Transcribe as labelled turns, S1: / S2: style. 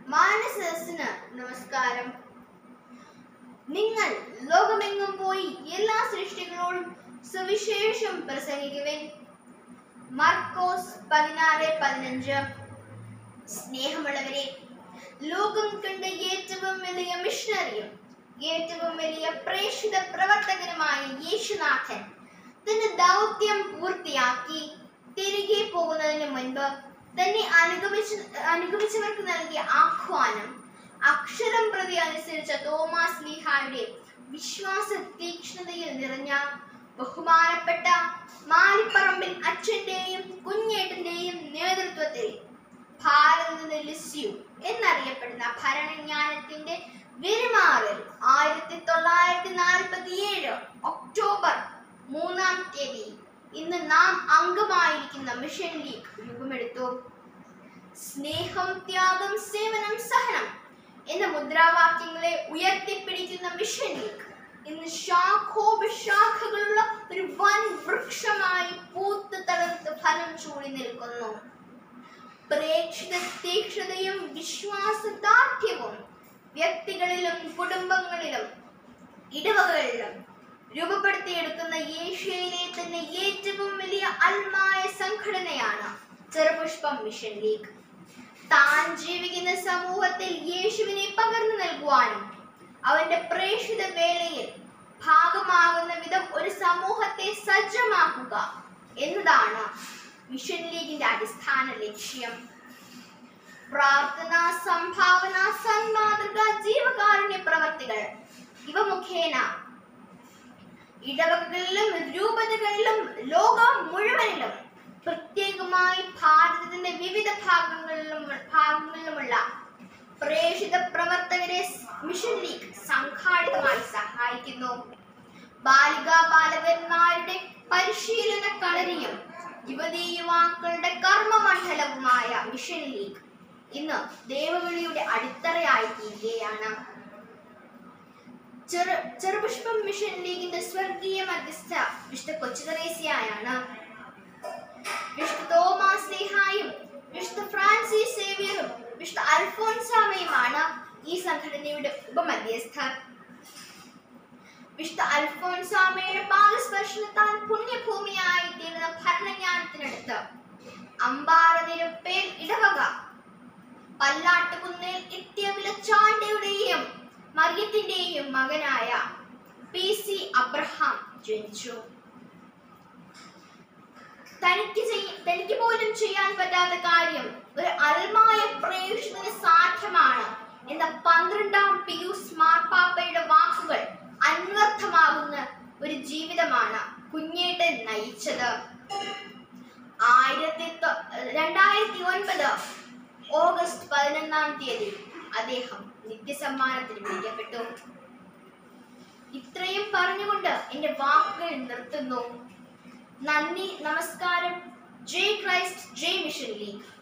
S1: മാനസസിന് നമസ്കാരം നിങ്ങൾ ലോകമെങ്ങും പോയി എല്ലാ സൃഷ്ടികളോടും സുവിശേഷം പ്രസംഗിക്കുവിൻ മർക്കോസ് പതിനാറ് പതിനഞ്ച് സ്നേഹമുള്ളവരെ ലോകം കണ്ട ഏറ്റവും വലിയ മിഷണറിയും ഏറ്റവും വലിയ പ്രേക്ഷിത പ്രവർത്തകനുമായ യേശുനാഥൻ തന്റെ ദൗത്യം പൂർത്തിയാക്കി തിരികെ പോകുന്നതിന് മുൻപ് തന്നെ അനുഗമിച്ച് അനുഗമിച്ചവർക്ക് നൽകിയ ആഹ്വാനം അക്ഷരം പ്രതി അനുസരിച്ച തോമാസ് ലീഹായുടെ വിശ്വാസ തീക്ഷ്ണതയിൽ നിറഞ്ഞ ബഹുമാനപ്പെട്ട മാലിപ്പറമ്പിൽ അച്ഛന്റെയും കുഞ്ഞേട്ടന്റെയും നേതൃത്വത്തിൽ ഭാരത ലിസ്യു എന്നറിയപ്പെടുന്ന ഭരണജ്ഞാനത്തിന്റെ വിരുമാറിൽ ആയിരത്തി തൊള്ളായിരത്തി നാൽപ്പത്തി ഏഴ് ഒക്ടോബർ മൂന്നാം തീയതി ഇന്ന് നാം അംഗമായിരിക്കുന്ന മിഷൻ ലീഗ് രൂപമെടുത്തു സ്നേഹം ത്യാഗം സേവനം സഹനം എന്ന മുദ്രാവാക്യങ്ങളെ ഉയർത്തിപ്പിടിക്കുന്ന മിഷൻ ലീഗ് ഇന്ന് ശാഖോപശാഖകളുള്ള ഒരു വൻ വൃക്ഷമായി പൂത്ത് തളർത്ത് ഫലം ചൂടി നിൽക്കുന്നു പ്രേക്ഷിത തീക്ഷ്ണതയും വിശ്വാസദാർഢ്യവും വ്യക്തികളിലും കുടുംബങ്ങളിലും ഇടവകളിലും രൂപപ്പെടുത്തിയെടുക്കുന്ന ഏഷ്യയിലെ തന്നെ ഏറ്റവും വലിയ അൽമായ സംഘടനയാണ് ചെറുപുഷ്പം മിഷൻ ലീഗ് താൻ ജീവിക്കുന്ന സമൂഹത്തിൽ യേശുവിനെ പകർന്നു നൽകുവാനും അവന്റെ പ്രേക്ഷിത വേളയിൽ ഭാഗമാകുന്ന വിധം ഒരു സമൂഹത്തെ സജ്ജമാക്കുക എന്നതാണ് മിഷൻ ലീഗിന്റെ അടിസ്ഥാന ലക്ഷ്യം പ്രാർത്ഥന സംഭാവന സന്മാതൃക ജീവകാരുണ്യ പ്രവർത്തികൾ ഇവ മുഖേന ഇടവകകളിലും രൂപതകളിലും ലോകം മുഴുവനിലും പ്രത്യേകമായി ഭാരതത്തിന്റെ വിവിധ ഭാഗങ്ങളിലും ഭാഗങ്ങളിലുമുള്ള പ്രേക്ഷിത പ്രവർത്തകരെ മിഷൻ ലീഗ് സംഘാടിതമായി സഹായിക്കുന്നു ബാലികാ ബാലകന്മാരുടെ പരിശീലന കളരിയും യുവതീ യുവാക്കളുടെ കർമ്മമണ്ഡലവുമായ മിഷൻ ലീഗ് ഇന്ന് ദേവവിളിയുടെ അടിത്തറയായി തീരുകയാണ് ചെറു ചെറുപുഷ്പം മിഷൻ ലീഗിന്റെ സ്വർഗീയ മധ്യസ്ഥ വിശുദ്ധ കൊച്ചുതറേസ്യായാണ് വിശുദ്ധ തോമാസ് ലേഹായും വിശുദ്ധ ഫ്രാൻസിസ് സേവിയറും വിശുദ്ധ അൽഫോൻസാമയുമാണ് ഈ സംഘടനയുടെ ഉപമധ്യസ്ഥർ വിശുദ്ധ അൽഫോൻസാമയുടെ പാദസ്പർശനത്താൽ പുണ്യഭൂമിയായി തീർന്ന ഭരണജ്ഞാനത്തിനടുത്ത് അമ്പാറനിരപ്പേൽ ഇടവക പല്ലാട്ടുകുന്നേൽ ഇട്ടിയ വിലച്ചാണ്ടയുടെയും മറിയത്തിന്റെയും മകനായ പി സി അബ്രഹാം ജനിച്ചു തനിക്ക് ചെയ്യ- തനിക്ക് പോലും ചെയ്യാൻ പറ്റാത്ത കാര്യം ഒരു അൽമായ പ്രേക്ഷകന് സാധ്യമാണ് എന്ന പന്ത്രണ്ടാം പിയൂസ് മാർപ്പാപ്പയുടെ വാക്കുകൾ അന്വർത്ഥമാകുന്ന ഒരു ജീവിതമാണ് കുഞ്ഞേട്ടൻ നയിച്ചത് ആയിരത്തി തൊ- രണ്ടായിരത്തി ഒൻപത് ഓഗസ്റ്റ് പതിനൊന്നാം തീയതി അദ്ദേഹം നിത്യസമ്മാനത്തിന് വിളിക്കപ്പെട്ടു ഇത്രയും പറഞ്ഞുകൊണ്ട് എന്റെ വാക്കുകൾ നിർത്തുന്നു നന്ദി നമസ്കാരം ജയ് ക്രൈസ്റ്റ് ജയ് മിഷൻ ലീഗ്